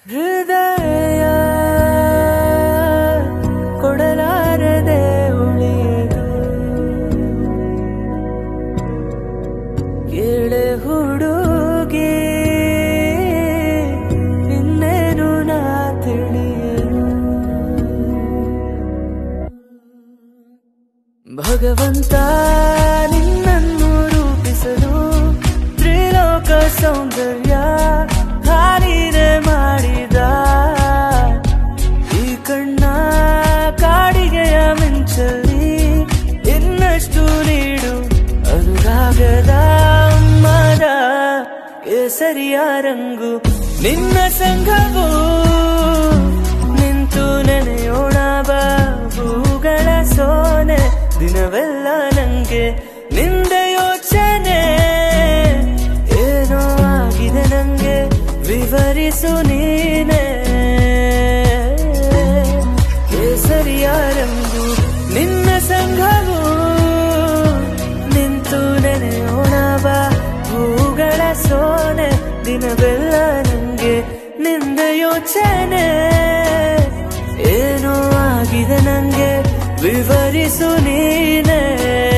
ಹೃದಯ ಕೊಡಲಾರದೆ ಉಳಿಯದು ಕೇಳೆ ಹುಡುಗಿ ಇನ್ನೇನು ನಾ ತಿಳಿಯಲು ಭಗವಂತ ನಿನ್ನನ್ನು ರೂಪಿಸಲು ತ್ರಿಲೋಕ ಸೌಂದರ್ಯ ಹಾರಿದೆ ಮಾಡಿದ ಈ ಕಣ್ಣ ಕಾಡಿಗೆಯ ಮಿಂಚಲಿ ಇನ್ನಷ್ಟು ನೀಡು ಅನುರಾಗದ ಮದ ಕೇಸರಿಯ ರಂಗು ನಿನ್ನ ಸಂಘವು ನಿಂತು ನೆನೆಯೋಣ ಬಾಬುಗಳ ಸೋನೆ ದಿನವೆಲ್ಲ ನಂಗೆ ನಿಂದ ಯೋಚನೆ ಏನೋ ಆಗಿದೆ ನಂಗೆ ವಿವರಿಸು ನೀನೆ ಕೇಸರಿಯ ರಂಗು ನಿನ್ನ ಸಂಘವು ನಿಂತು ನೆನೆಯೋಣ ಬಾ ಹೂಗಳ ಸೋನೆ ದಿನವೆಲ್ಲ ನಂಗೆ ನಿಂದ ಯೋಚನೆ ಏನೋ ಆಗಿದೆ ನಂಗೆ ವಿವರಿಸು ನೀನೆ